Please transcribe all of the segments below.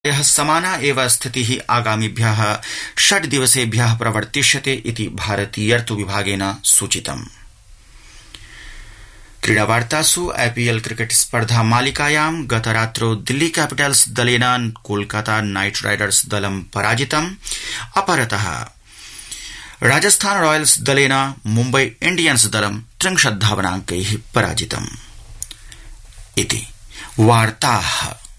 यः समाना एव स्थितिः आगामिभ्यः षड् दिवसेभ्यः प्रवर्तिष्यते इति भारतीयर्तु विभागेन सूचितम् क्रीडावार्तासु आईपीएल क्रिकेट स्पर्धा मालिकायां गतरात्रौ दिल्ली कैपिटल्स दलेन कोलकाता नाइट राइडर्स दलं पराजितम् अपरतः राजस्थान रॉयल्स दलेन मुम्बई इण्डियन्स दलं त्रिंशद्धावनाङ्कैः पराजितम् इति वार्ताः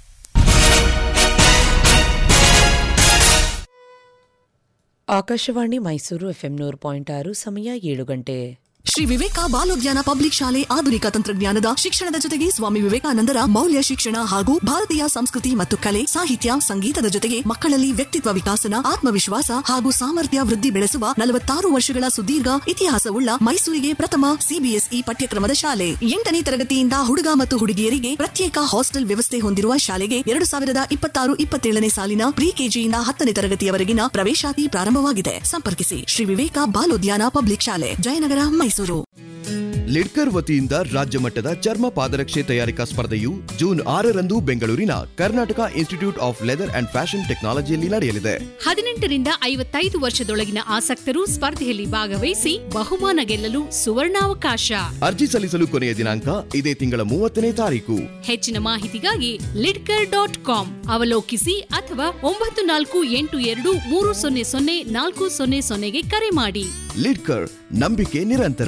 ಆಕಾಶವಾಣಿ ಮೈಸೂರು ಎಫ್ಎಂ ನೂರು ಪಾಯಿಂಟ್ ಆರು ಸಮಯ ಏಳು ಗಂಟೆ ಶ್ರೀ ವಿವೇಕ ಬಾಲೋದ್ಯಾನ ಪಬ್ಲಿಕ್ ಶಾಲೆ ಆಧುನಿಕ ತಂತ್ರಜ್ಞಾನದ ಶಿಕ್ಷಣದ ಜೊತೆಗೆ ಸ್ವಾಮಿ ವಿವೇಕಾನಂದರ ಮೌಲ್ಯ ಶಿಕ್ಷಣ ಹಾಗೂ ಭಾರತೀಯ ಸಂಸ್ಕೃತಿ ಮತ್ತು ಕಲೆ ಸಾಹಿತ್ಯ ಸಂಗೀತದ ಜೊತೆಗೆ ಮಕ್ಕಳಲ್ಲಿ ವ್ಯಕ್ತಿತ್ವ ವಿಕಾಸನ ಆತ್ಮವಿಶ್ವಾಸ ಹಾಗೂ ಸಾಮರ್ಥ್ಯ ವೃದ್ಧಿ ಬೆಳೆಸುವ ನಲವತ್ತಾರು ವರ್ಷಗಳ ಸುದೀರ್ಘ ಇತಿಹಾಸವುಳ್ಳ ಮೈಸೂರಿಗೆ ಪ್ರಥಮ ಸಿಬಿಎಸ್ಇ ಪಠ್ಯಕ್ರಮದ ಶಾಲೆ ಎಂಟನೇ ತರಗತಿಯಿಂದ ಹುಡುಗ ಮತ್ತು ಹುಡುಗಿಯರಿಗೆ ಪ್ರತ್ಯೇಕ ಹಾಸ್ಟೆಲ್ ವ್ಯವಸ್ಥೆ ಹೊಂದಿರುವ ಶಾಲೆಗೆ ಎರಡು ಸಾವಿರದ ಇಪ್ಪತ್ತಾರು ಇಪ್ಪತ್ತೇಳನೇ ಸಾಲಿನ ಪ್ರಿ ಕೆಜಿಯಿಂದ ಹತ್ತನೇ ತರಗತಿಯವರೆಗಿನ ಪ್ರವೇಶಾತಿ ಪ್ರಾರಂಭವಾಗಿದೆ ಸಂಪರ್ಕಿಸಿ ಶ್ರೀ ವಿವೇಕ ಬಾಲೋದ್ಯಾನ ಪಬ್ಲಿಕ್ ಶಾಲೆ ಜಯನಗರ ಮೈಸೂರು ಲಿಡ್ಕರ್ ವತಿಯಿಂದ ರಾಜ್ಯ ಮಟ್ಟದ ಚರ್ಮ ಪಾದರಕ್ಷೆ ತಯಾರಿಕಾ ಸ್ಪರ್ಧೆಯು ಜೂನ್ ಆರರಂದು ಬೆಂಗಳೂರಿನ Karnataka institute of leather and fashion ಟೆಕ್ನಾಲಜಿಯಲ್ಲಿ ನಡೆಯಲಿದೆ ಹದಿನೆಂಟರಿಂದ ಐವತ್ತೈದು ವರ್ಷದೊಳಗಿನ ಆಸಕ್ತರು ಸ್ಪರ್ಧೆಯಲ್ಲಿ ಭಾಗವಹಿಸಿ ಬಹುಮಾನ ಗೆಲ್ಲಲು ಸುವರ್ಣಾವಕಾಶ ಅರ್ಜಿ ಸಲ್ಲಿಸಲು ಕೊನೆಯ ದಿನಾಂಕ ಇದೇ ತಿಂಗಳ ಮೂವತ್ತನೇ ತಾರೀಕು ಹೆಚ್ಚಿನ ಮಾಹಿತಿಗಾಗಿ ಲಿಡ್ಕರ್ ಡಾಟ್ ಕಾಮ್ ಅವಲೋಕಿಸಿ ಅಥವಾ ಒಂಬತ್ತು ನಾಲ್ಕು ಎಂಟು ಎರಡು ಮೂರು ಸೊನ್ನೆ ಸೊನ್ನೆ ನಾಲ್ಕು ಸೊನ್ನೆ ಸೊನ್ನೆಗೆ ಕರೆ ಮಾಡಿ ಲಿಡ್ಕರ್ ನಂಬಿಕೆ ನಿರಂತರ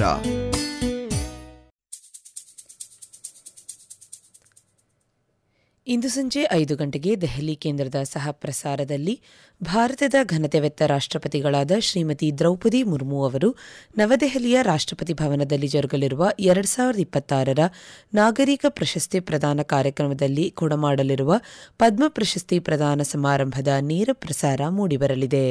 ಇಂದು ಸಂಜೆ ಐದು ಗಂಟೆಗೆ ದೆಹಲಿ ಕೇಂದ್ರದ ಸಹ ಪ್ರಸಾರದಲ್ಲಿ ಭಾರತದ ಘನತೆವೆತ್ತ ರಾಷ್ಟ್ರಪತಿಗಳಾದ ಶ್ರೀಮತಿ ದ್ರೌಪದಿ ಮುರ್ಮು ಅವರು ನವದೆಹಲಿಯ ರಾಷ್ಟ್ರಪತಿ ಭವನದಲ್ಲಿ ಜರುಗಲಿರುವ ಎರಡು ಸಾವಿರದ ಇಪ್ಪತ್ತಾರರ ನಾಗರಿಕ ಪ್ರಶಸ್ತಿ ಪ್ರದಾನ ಕಾರ್ಯಕ್ರಮದಲ್ಲಿ ಕೊಡಮಾಡಲಿರುವ ಪದ್ಮ ಪ್ರಶಸ್ತಿ ಪ್ರದಾನ ಸಮಾರಂಭದ ನೇರ ಪ್ರಸಾರ ಮೂಡಿಬರಲಿದೆ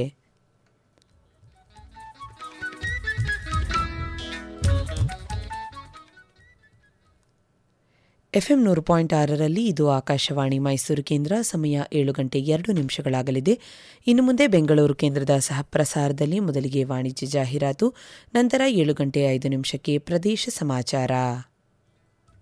ಎಫ್ಎಂ ನೂರು ಪಾಯಿಂಟ್ ಆರರಲ್ಲಿ ಇದು ಆಕಾಶವಾಣಿ ಮೈಸೂರು ಕೇಂದ್ರ ಸಮಯ ಏಳು ಗಂಟೆ ಎರಡು ನಿಮಿಷಗಳಾಗಲಿದೆ ಇನ್ನು ಮುಂದೆ ಬೆಂಗಳೂರು ಕೇಂದ್ರದ ಸಹ ಪ್ರಸಾರದಲ್ಲಿ ಮೊದಲಿಗೆ ವಾಣಿಜ್ಯ ಜಾಹೀರಾತು ನಂತರ ಏಳು ಗಂಟೆ ಐದು ನಿಮಿಷಕ್ಕೆ ಪ್ರದೇಶ ಸಮಾಚಾರ